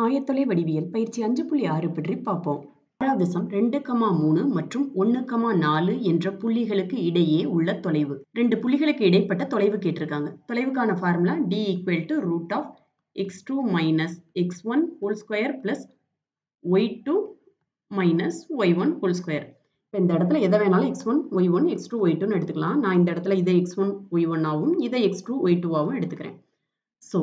ஆயத்தொலை வடிவியல் பயிற்சி அஞ்சு புள்ளி ஆறு பற்றி பார்ப்போம் ஆறாவது சம் ரெண்டு கமா மூணு மற்றும் ஒன்று கமா நாலு என்ற புள்ளிகளுக்கு இடையே உள்ள தொலைவு ரெண்டு புள்ளிகளுக்கு இடைப்பட்ட தொலைவு கேட்டிருக்காங்க தொலைவுக்கான formula D equal to root of X two minus X one whole square plus Y two minus Y one whole square இப்போ இந்த இடத்துல எதை வேணாலும் X one Y one X two Y டூன்னு எடுத்துக்கலாம் நான் இந்த இடத்துல இதை எக்ஸ் ஒன் ஒய் ஒன்னாகவும் இதை எக்ஸ் டூ ஒய் டூவாகவும் எடுத்துக்கிறேன் so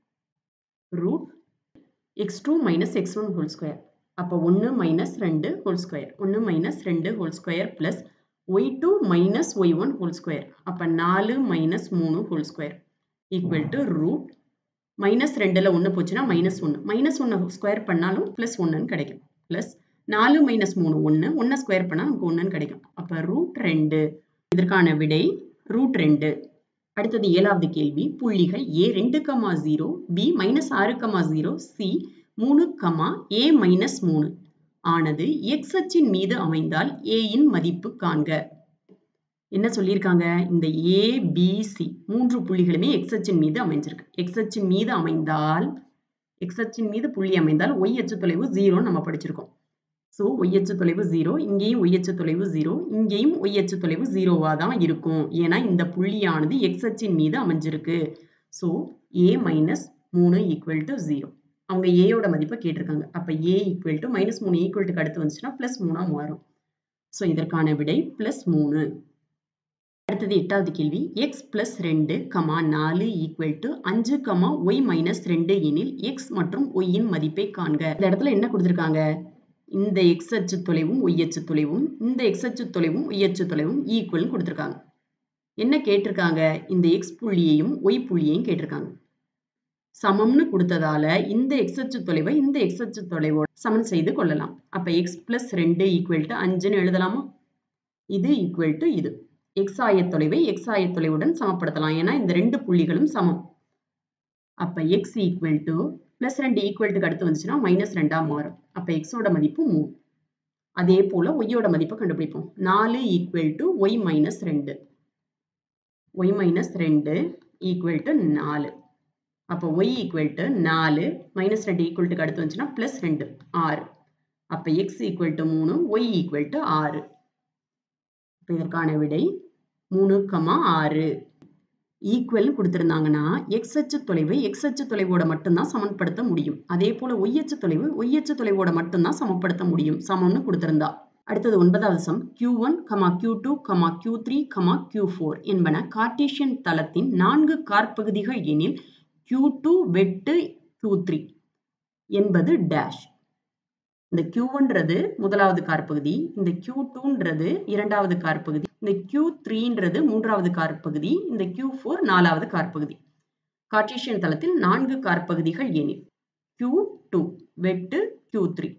root X two minus X one whole square அப்போ ஒன்று மைனஸ் ரெண்டு ஹோல் ஸ்கொயர் ஒன்று மைனஸ் ரெண்டு whole square plus Y two minus Y one whole square அப்போ நாலு மைனஸ் மூணு whole square equal to root minus ரெண்டில் ஒன்று போச்சுன்னா மைனஸ் ஒன்று மைனஸ் ஒன்று ஸ்கொயர் பண்ணாலும் ப்ளஸ் ஒன்றுன்னு கிடைக்கும் ப்ளஸ் நாலு மைனஸ் மூணு ஒன்று ஒன்றை ஸ்கொயர் பண்ணால் நமக்கு ஒன்றுன்னு கிடைக்கும் அப்போ ரூட் ரெண்டு இதற்கான விடை ரூட் ரெண்டு அடுத்தது ஏழாவது கேள்வி புள்ளிகள் ஏ ரெண்டு கமா ஜீரோ பி மைனஸ் ஆறு கமா ஜீரோ சி மூணு கமா ஏ மைனஸ் மூணு ஆனது எக்ஸ் அச்சின் மீது அமைந்தால் ஏயின் மதிப்பு காண்க என்ன சொல்லியிருக்காங்க இந்த ஏ பி சி மூன்று புள்ளிகளுமே எக்ஸ் அச்சின் மீது அமைஞ்சிருக்கு எக்ஸ் அச்சின் மீது அமைந்தால் எக்ஸ் அச்சின் மீது புள்ளி அமைந்தால் ஒய் அச்சு தொலைவு ஜீரோன்னு நம்ம படிச்சிருக்கோம் ஸோ ஒய் அச்சு தொலைவு ஜீரோ இங்கேயும் ஒய் அச்சு தொலைவு ஜீரோ இங்கேயும் ஒய் அச்சு தொலைவு ஜீரோவாக தான் இருக்கும் ஏன்னா இந்த புள்ளியானது எக்ஸ் அச்சின் மீது அமைஞ்சிருக்கு ஸோ ஏ மைனஸ் மூணு ஈக்குவல் டு ஜீரோ அவங்க ஏயோட மதிப்பை கேட்டிருக்காங்க அப்போ ஏ ஈக்குவல் டு மைனஸ் மூணு ஈக்குவல்ட்டுக்கு அடுத்து வந்துச்சுன்னா ப்ளஸ் மூணாக மாறும் ஸோ இதற்கான விடை ப்ளஸ் மூணு அடுத்தது எட்டாவது கேள்வி எக்ஸ் பிளஸ் ரெண்டு கமா நாலு ஈக்குவல் டு அஞ்சு கமா ஒய் மைனஸ் ரெண்டு எனில் எக்ஸ் மற்றும் ஒய்யின் மதிப்பை காண்க இந்த இடத்துல என்ன கொடுத்துருக்காங்க இந்த எக்ஸ் அச்சு தொலைவும் ஒய் அச்சு தொலைவும் இந்த எக்ஸ் அச்சு தொலைவும் ஒய் அச்சு தொலைவும் ஈக்குவல்னு கொடுத்துருக்காங்க என்ன கேட்டிருக்காங்க இந்த எக்ஸ் புள்ளியையும் ஒய் புள்ளியையும் கேட்டிருக்காங்க சமம்னு கொடுத்ததால இந்த எக்ஸ் அச்சு தொலைவை இந்த எக்ஸ் அச்சு தொலைவோட சமன் செய்து கொள்ளலாம் அப்ப எக்ஸ் பிளஸ் ரெண்டு ஈக்குவல் டு அஞ்சுன்னு எழுதலாமா இது ஈக்குவல் டு இது எக்ஸ் ஆயத்தொலைவை எக்ஸ் ஆயத்தொலைவுடன் சமப்படுத்தலாம் ஏன்னா இந்த ரெண்டு புள்ளிகளும் சமம் அப்ப எக்ஸ் ஈக்குவல் டு பிளஸ் ரெண்டு ஈக்குவல்ட்டுக்கு அடுத்து வந்துச்சுன்னா மைனஸ் ரெண்டா மாறும் அப்ப எக்ஸோட மதிப்பு மூணு அதே போல ஒய்யோட மதிப்பை கண்டுபிடிப்போம் நாலு ஈக்குவல் டு ஒய் மைனஸ் ரெண்டு ஒய் மைனஸ் ரெண்டு ஈக்குவல் டு நாலு அப்போ ஒய் ஈக்குவல் டு நாலு மைனஸ் ரெண்டு ஈக்குவல்ட்டுக்கு அடுத்து வந்துச்சுன்னா ப்ளஸ் ரெண்டு ஆறு அப்போ எக்ஸ் ஈக்குவல் டு மூணு ஒய் ஈக்குவல் டு ஆறு இப்போ இதற்கான விடை மூணு கமா ஆறு ஈக்குவல் கொடுத்துருந்தாங்கன்னா எக்ஸ் அச்சு தொலைவை எக்ஸ் அச்சு தொலைவோட மட்டும்தான் சமன்படுத்த முடியும் அதே போல ஒய் அச்சு தொலைவு ஒய் அச்சு தொலைவோட மட்டும்தான் சமப்படுத்த முடியும் சமம்னு கொடுத்திருந்தா அடுத்தது ஒன்பதாவது sum Q one comma Q two comma Q three comma Q four என்பன கார்டீசியன் தளத்தின் நான்கு காற்பகுதிகள் எனில் கியூ டூ வெட்டு கியூ த்ரீ என்பது டேஷ் இந்த கியூ ஒன்றது முதலாவது காற்பகுதி இந்த கியூ டூன்றது இரண்டாவது காற்பகுதி இந்த கியூ த்ரீன்றது மூன்றாவது காற்பகுதி இந்த கியூ ஃபோர் நாலாவது காற்பகுதி கார்டீசியன் தளத்தில் நான்கு காற்பகுதிகள் எனில் கியூ டூ வெட்டு கியூ த்ரீ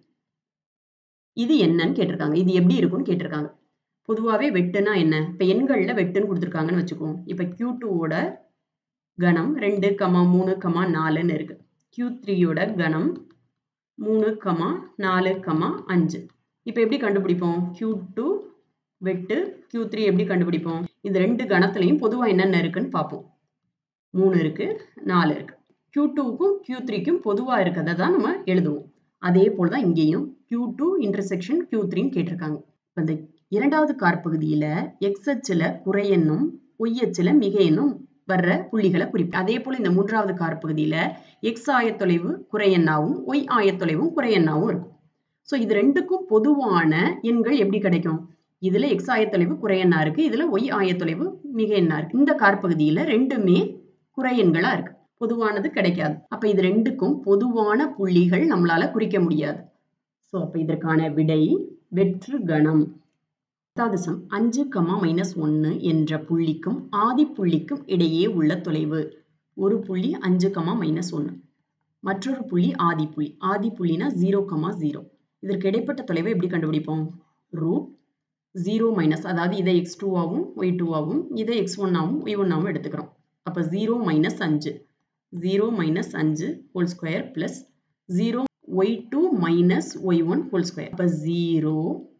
இது என்னன்னு கேட்டிருக்காங்க இது எப்படி இருக்கும்னு கேட்டிருக்காங்க பொதுவாகவே வெட்டுனா என்ன இப்போ எண்களில் வெட்டுன்னு கொடுத்துருக்காங்கன்னு வச்சுக்குவோம் இப்போ கியூ டூவோட கணம் ரெண்டு கமா மூணு கமா நாலுன்னு இருக்கு கியூ த்ரீயோட கணம் மூணு கமா நாலு கமா அஞ்சு இப்போ எப்படி கண்டுபிடிப்போம் கியூ டூ வெட்டு கியூ த்ரீ எப்படி கண்டுபிடிப்போம் இந்த ரெண்டு கணத்துலையும் பொதுவாக என்னென்ன இருக்குன்னு பார்ப்போம் மூணு இருக்கு நாலு இருக்கு கியூ டூக்கும் கியூ த்ரீக்கும் பொதுவாக இருக்கிறத தான் நம்ம எழுதுவோம் அதே போல் தான் இங்கேயும் கியூ டூ இன்டர்செக்ஷன் கியூ த்ரீன்னு கேட்டிருக்காங்க இப்போ இந்த இரண்டாவது காற்பகுதியில் எக்ஸ் அச்சில் குறை எண்ணும் ஒய் அச்சில் மிக எண்ணும் வர்ற புள்ளிகளை குறிப்பு அதே போல இந்த மூன்றாவது காற்பகுதியில எக்ஸ் ஆயத்தொலைவு குறையெண்ணாவும் ஒய் ஆயத்தொலைவும் குறையெண்ணாவும் இருக்கும் ஸோ இது ரெண்டுக்கும் பொதுவான எண்கள் எப்படி கிடைக்கும் இதுல எக்ஸ் ஆயத்தொலைவு குறையெண்ணா இருக்கு இதுல ஒய் ஆயத்தொலைவு மிக எண்ணா இருக்கு இந்த காற்பகுதியில ரெண்டுமே குறையெண்களா இருக்கு பொதுவானது கிடைக்காது அப்ப இது ரெண்டுக்கும் பொதுவான புள்ளிகள் நம்மளால குறிக்க முடியாது ஸோ அப்ப இதற்கான விடை வெற்று கணம் பத்தாவது சம் அஞ்சு கமா மைனஸ் ஒன்று என்ற புள்ளிக்கும் ஆதி புள்ளிக்கும் இடையே உள்ள தொலைவு ஒரு புள்ளி அஞ்சு கமா மைனஸ் ஒன்று மற்றொரு புள்ளி ஆதி புள்ளி ஆதி புள்ளினா ஜீரோ கமா ஜீரோ இதற்கு இடைப்பட்ட தொலைவை எப்படி கண்டுபிடிப்போம் ரூட் ஜீரோ மைனஸ் அதாவது இதை எக்ஸ் டூவாகவும் ஒய் டூவாகவும் இதை எக்ஸ் ஒன்னாகவும் ஒய் ஒன்னாகவும் எடுத்துக்கிறோம் அப்போ ஜீரோ மைனஸ் அஞ்சு ஜீரோ மைனஸ் அஞ்சு whole square plus zero Y two minus Y one whole square அப்போ ஜீரோ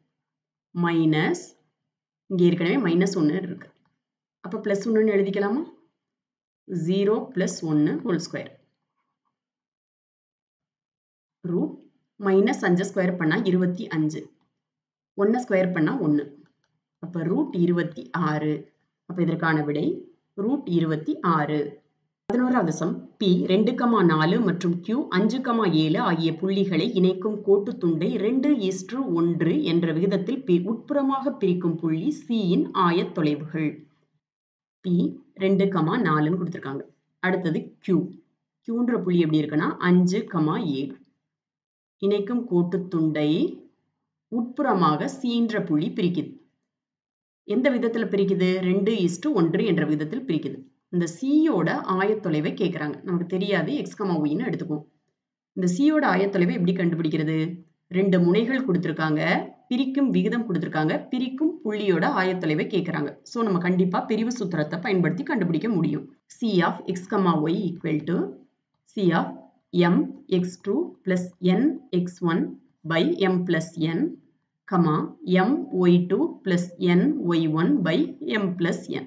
மைனஸ் இங்கே ஏற்கனவே மைனஸ் ஒன்று இருக்கு அப்போ ப்ளஸ் ஒன்றுன்னு எழுதிக்கலாமா ஜீரோ ப்ளஸ் ஒன்று ஹோல் ஸ்கொயர் ரூட் மைனஸ் அஞ்சு ஸ்கொயர் பண்ணால் இருபத்தி அஞ்சு ஒன்றை ஸ்கொயர் பண்ணால் ஒன்று அப்போ ரூட் இருபத்தி ஆறு அப்போ இதற்கான விடை ரூட் இருபத்தி ஆறு பதினோராவது சம் பி ரெண்டு கமா நாலு மற்றும் கியூ அஞ்சு கமா ஏழு ஆகிய புள்ளிகளை இணைக்கும் கோட்டு துண்டை ரெண்டு ஈஸ்ட்ரு ஒன்று என்ற விகிதத்தில் பி உட்புறமாக பிரிக்கும் புள்ளி சியின் ஆயத்தொலைவுகள் பி ரெண்டு கமா நாலுன்னு கொடுத்துருக்காங்க அடுத்தது கியூ கியூன்ற புள்ளி எப்படி இருக்குன்னா அஞ்சு கமா ஏழு இணைக்கும் கோட்டு துண்டை உட்புறமாக சீன்ற புள்ளி பிரிக்குது எந்த விதத்துல பிரிக்குது ரெண்டு இஸ்டு ஒன்று என்ற விதத்தில் பிரிக்குது இந்த சியோட ஆயத்தொலைவை கேட்குறாங்க நமக்கு தெரியாது எக்ஸ் கமா ஒய்னு எடுத்துக்குவோம் இந்த சியோட ஆயத்தொலைவை எப்படி கண்டுபிடிக்கிறது ரெண்டு முனைகள் கொடுத்துருக்காங்க பிரிக்கும் விகிதம் கொடுத்துருக்காங்க பிரிக்கும் புள்ளியோட ஆயத்தொலைவை கேட்குறாங்க ஸோ நம்ம கண்டிப்பாக பிரிவு சூத்திரத்தை பயன்படுத்தி கண்டுபிடிக்க முடியும் C of X comma Y equal to C of M X two plus N X one by M plus N comma M Y two plus N Y one by M plus N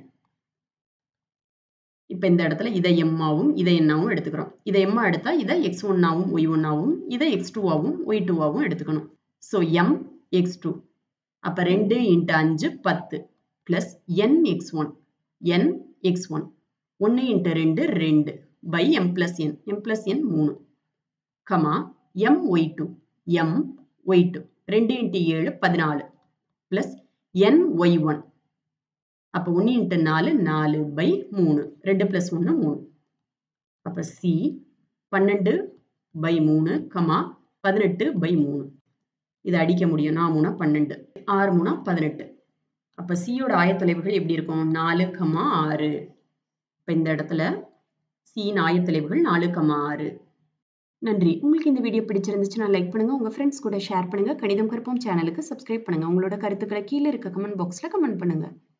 இப்போ இந்த இடத்துல இதை எம்மாவும் இதை என்னாவும் எடுத்துக்கிறோம் இதை எம்மா எடுத்தால் இதை எக்ஸ் ஒன்னாவும் ஒய் ஒன்னாவும் இதை எக்ஸ் டூவாகவும் ஒய் டூவாகவும் எடுத்துக்கணும் ஸோ எம் எக்ஸ் டூ அப்போ ரெண்டு இன்ட்டு அஞ்சு பத்து plus N X one N X one ஒன்று இன்ட்டு ரெண்டு ரெண்டு by M plus N M plus N மூணு comma M Y two M Y two ரெண்டு இன்ட்டு ஏழு பதினாலு ப்ளஸ் என் ஒய் ஒன் அப்போ ஒன்று இன்ட்டு நாலு நாலு பை மூணு ரெண்டு ப்ளஸ் ஒன்று மூணு அப்போ சி பன்னெண்டு பை மூணு கமா பதினெட்டு பை மூணு இதை அடிக்க முடியும் நான் மூணா பன்னெண்டு ஆறு மூணா பதினெட்டு அப்போ சியோட ஆயத்தொலைவுகள் எப்படி இருக்கும் நாலு கமா ஆறு இப்போ இந்த இடத்துல சியின் ஆயத்தொலைவுகள் நாலு கமா ஆறு நன்றி உங்களுக்கு இந்த வீடியோ பிடிச்சிருந்துச்சுன்னா லைக் பண்ணுங்க உங்க ஃப்ரெண்ட்ஸ் கூட ஷேர் பண்ணுங்க கணிதம் கற்போம் சேனலுக்கு சப்ஸ்கிரைப் பண்ணுங்க உங்களோட கருத்துக்களை கீழே இருக்க கமெண்ட் பாக்ஸ்ல கமெண்ட் பண்ணுங்க